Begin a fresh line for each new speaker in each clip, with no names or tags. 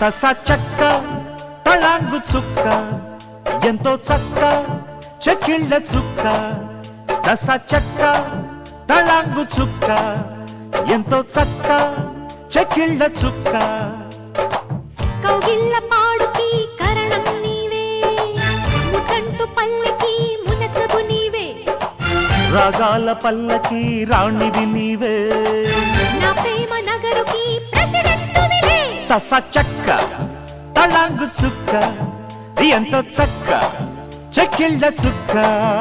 తస చక్క తళాంగు చుక్క ఎంతో చక్క చెక్కిళ్ళ చుక్క తస చక్క తళాంగు చుక్క ఎంతో చక్క చెక్కిళ్ళ చుక్క
కౌగిళ్ళ పాడుకి కరణం నీవే ముతంటు పల్లకి మునసబు నీవే
రాగాల పల్లకి రాణివి నీవే
నా ప్రేమ నగరుకి ప్రెసిడెంట్ నీవే
తస చక్క తళాంగు చుక్క ఎంతో చక్క చెక్కిళ్ళ చుక్క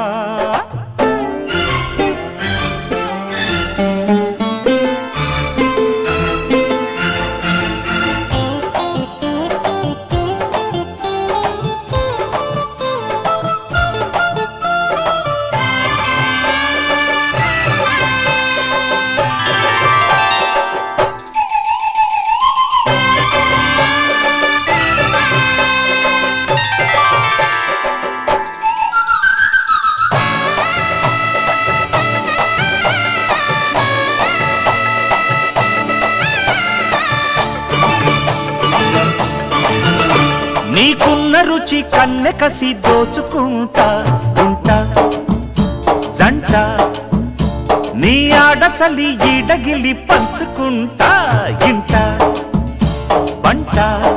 నీకున్న రుచి కన్నె కసి దోచుకుంటా ఉంటా జంట నీ ఆడచలి ఈడగిలి పంచుకుంటా ఇంట వంట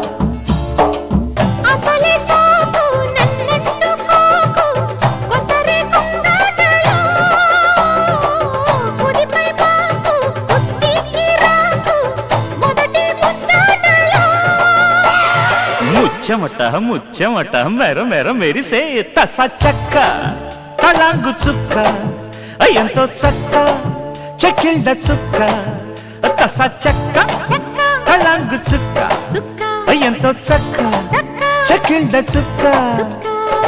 అసలే సోకు నన్నెత్తుకోకు కొసరే కొంగాటలో కుదిపై మాకు కుస్తీకి రాకు మొదటి ముద్దాటలో
ముచ్చమట ముచ్చమట మెర మెర మెరిసే తస చక్క తళాంగు చుక్క ఎంతో చక్క చెక్కిళ్ళ చుక్క తస చక్క
చక్క
తళాంగు చుక్క
చుక్క
ఎంతో చక్క
చక్క
చెక్కిళ్ళ చుక్క
చుక్క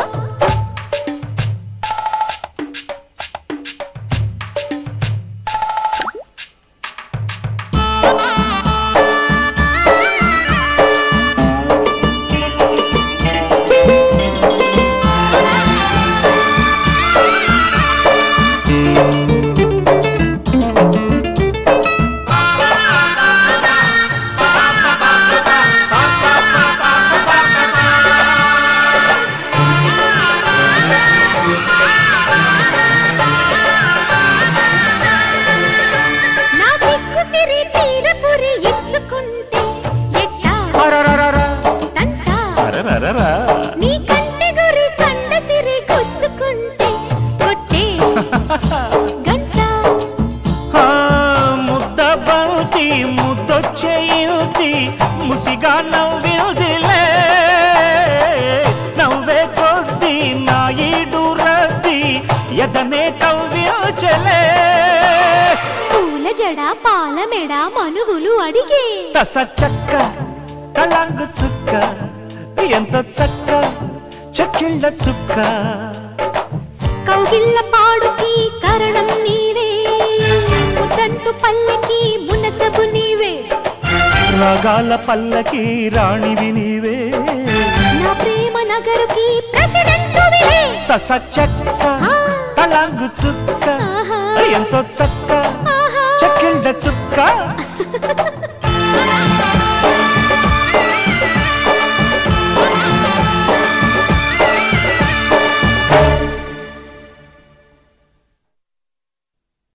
నా సిగ్గు సిరి చీరపురి ఇచ్చుకుంటే ఎట్టా
అరరరర,
తంట
అరరరరా.
నీ కంటి గురి కండ సిరి గుచ్చుకుంటే కొట్టే గంట
ఆ, ముద్ద బంతి ముద్దొచ్చేయుతి ముసిగా నవ్విదిలే నవ్వే కొద్ది నా ఈడు రద్ది ఎదనే కవ్యోచలే
పూల జడ పాల మెడ మనువులు అడిగే
తస చక్క తలాంగు చుక్క ఎంత చక్క చెక్కిళ్ళ చుక్క
కౌగిళ్ళ పాడుకి కరణం నీవే ముతంటు పల్లకి మునసబు నీవే
రాగాల పల్లకి రాణివి నీవే
నా ప్రేమ నగరుకి ప్రెసిడెంట్ విలే
తస చక్క తలాంగు చుక్క
ఆహా
ఎంతో చక్క
ఆహా
చెక్కిళ్ళ చుక్క